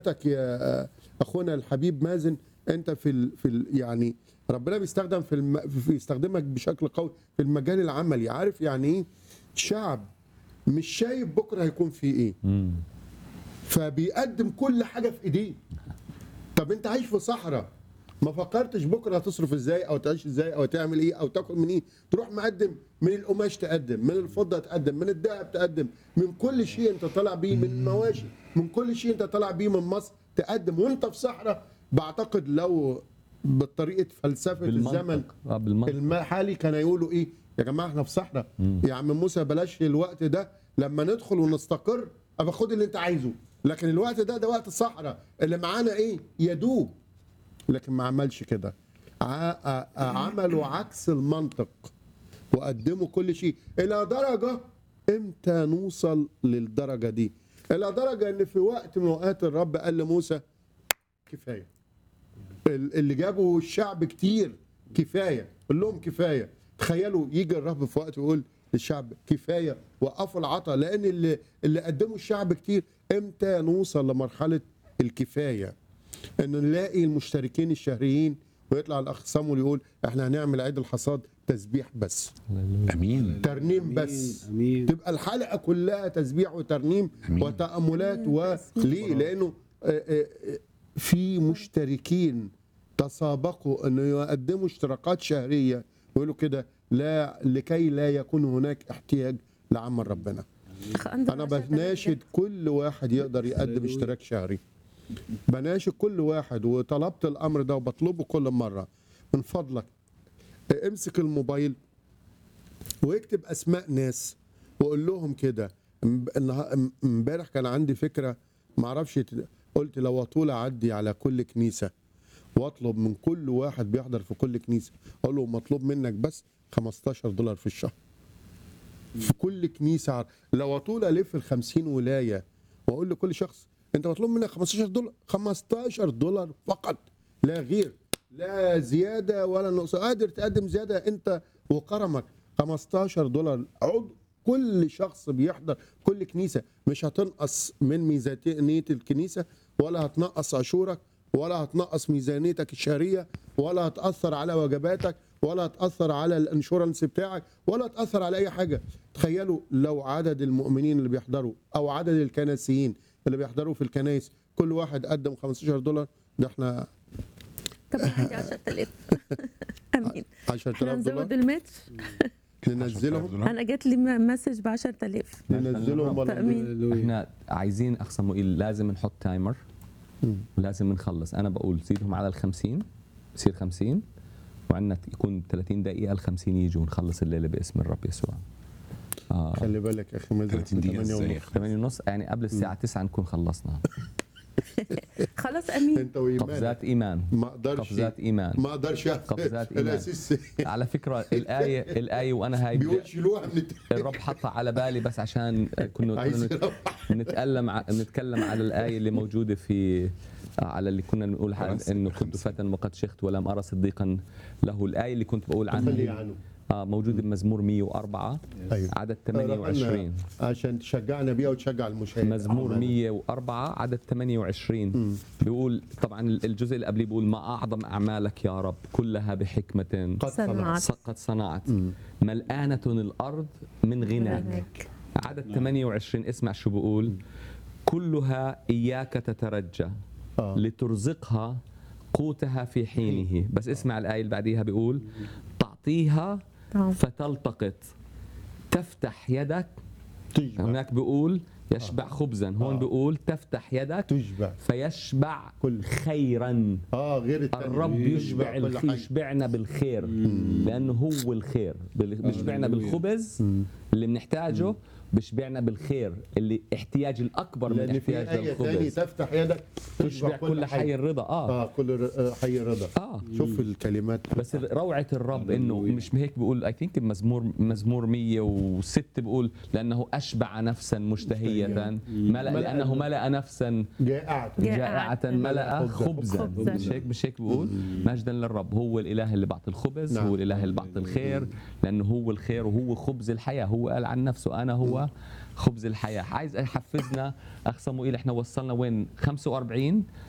حضرتك يا اخونا الحبيب مازن انت في ال في ال يعني ربنا بيستخدم في الم... في يستخدمك بشكل قوي في المجال العملي عارف يعني ايه شعب مش شايف بكره هيكون فيه ايه مم. فبيقدم كل حاجه في ايديه طب انت عايش في صحراء ما فكرتش بكره هتصرف ازاي او تعيش ازاي او تعمل ايه او تاكل من ايه تروح مقدم من القماش تقدم من الفضه تقدم من الذهب تقدم من كل شيء انت طالع بيه من المواشي من كل شيء انت طالع بيه من مصر تقدم وانت في صحراء بعتقد لو بطريقه فلسفه الزمن بالمنطق آه، بالمنطق الحالي كان يقولوا ايه يا جماعه احنا في صحراء يا عم موسى بلاش الوقت ده لما ندخل ونستقر ابقى خد اللي انت عايزه لكن الوقت ده ده وقت الصحراء اللي معانا ايه يدوب لكن ما عملش كده ع- ع- عملوا عكس المنطق وقدموا كل شيء الى درجه امتى نوصل للدرجه دي الى درجه ان في وقت من اوقات الرب قال لموسى كفايه ال- اللي جابوا الشعب كتير كفايه قول لهم كفايه تخيلوا يجي الرب في وقت يقول للشعب كفايه وقفوا العطا لان اللي اللي قدموا الشعب كتير امتى نوصل لمرحله الكفايه ان نلاقي المشتركين الشهريين ويطلع الاخ صامول يقول احنا هنعمل عيد الحصاد تسبيح بس هللويا. امين ترنيم بس امين تبقى الحلقه كلها تسبيح وترنيم أمين. وتاملات وليه لانه آه، آه، آه، في مشتركين تسابقوا انه يقدموا اشتراكات شهريه ويقولوا كده لا لكي لا يكون هناك احتياج لعمل ربنا انا بناشد كل واحد يقدر يقدم اشتراك شهري بناشد كل واحد وطلبت الامر ده وبطلبه كل مره من فضلك امسك الموبايل واكتب اسماء ناس وقول لهم كده امب- النها- ام- امبارح كان عندي فكره ما اعرفش ت- قلت لو اطول اعدي على كل كنيسه واطلب من كل واحد بيحضر في كل كنيسه اقول له مطلوب منك بس 15 دولار في الشهر في كل كنيسه ع- لو اطول الف ال 50 ولايه واقول لكل شخص انت مطلوب منك 15 دولار 15 دولار فقط لا غير لا زياده ولا نقص قادر تقدم زياده انت وكرمك 15 دولار عضو كل شخص بيحضر كل كنيسه مش هتنقص من ميزانيه الكنيسه ولا هتنقص عشورك ولا هتنقص ميزانيتك الشهريه ولا هتاثر على وجباتك ولا هتاثر على الانشورنس بتاعك ولا هتاثر على اي حاجه تخيلوا لو عدد المؤمنين اللي بيحضروا او عدد الكنسيين اللي بيحضروا في الكنائس كل واحد قدم 15 دولار ده احنا طب عندي 10000 امين 10000 احنا دولار نزود الماتش ننزلهم انا جات لي مسج ب 10000 ننزلهم ولا تأمين. هللويا. احنا عايزين اخ صموئيل لازم نحط تايمر ولازم نخلص انا بقول زيدهم على ال 50 بصير 50 وعندنا يكون 30 دقيقه ال 50 يجوا ونخلص الليله باسم الرب يسوع اه خلي بالك يا اخي مازن 30 دقيقة 8 ازاي يا ونص أخي؟ 8 ونص يعني قبل الساعه 9 نكون خلصنا خلاص امين انت وايمانك قفزات ايمان ما اقدرش قفزات ايمان ما اقدرش قفزات إيمان. الاسيس على فكره الايه الايه وانا هاي بيقول شيلوها من الت- الرب حطها على بالي بس عشان كنا عايز كنا يروح. نتكلم ع- نتكلم على الايه اللي موجوده في على اللي كنا بنقول عن خمسة. انه كنت فتى وقد شخت ولم ارى صديقا له الايه اللي كنت بقول خلي عنها عنه آه موجوده بمزمور 104 ايوه عدد 28 عشان تشجعنا بيها وتشجع المشاهد مزمور 104 عدد 28 بيقول طبعا الجزء اللي قبليه بيقول ما اعظم اعمالك يا رب كلها بحكمه قد صنع صنعت قد صنعت ملآنة الأرض من غناك غناك. عدد 28 اسمع شو بقول كلها إياك تترجى آه. لترزقها قوتها في حينه بس اسمع الآية اللي بعديها بيقول تعطيها طبعاً. فتلتقط تفتح يدك تشبع هناك بيقول يشبع خبزا هون آه. بيقول تفتح يدك تشبع فيشبع كل خيرا اه غير التاني الرب يشبع كل الخ- حاجة. يشبعنا بالخير لانه هو الخير بال- بيشبعنا هللويا. بالخبز اللي بنحتاجه بيشبعنا بالخير اللي احتياج الاكبر من لان في احتياج ايه تاني للخبز تفتح يدك تشبع كل حي الرضا اه اه كل ر- آه، حي رضا اه شوف الكلمات بس روعه الرب انه مش هيك بيقول اي ثينك مزمور مزمور 106 بيقول لانه اشبع نفسا مشتهيه ملأ لانه ملأ نفسا جائعة جائعة ملأ خبزاً. خبزا خبزاً. مش هيك مش هيك بقول مجدا للرب هو الاله اللي بعطي الخبز نعم. هو الاله اللي بعطي الخير لانه هو الخير وهو خبز الحياه هو قال عن نفسه انا هو خبز الحياه عايز يحفزنا اخ صموئيل احنا وصلنا وين 45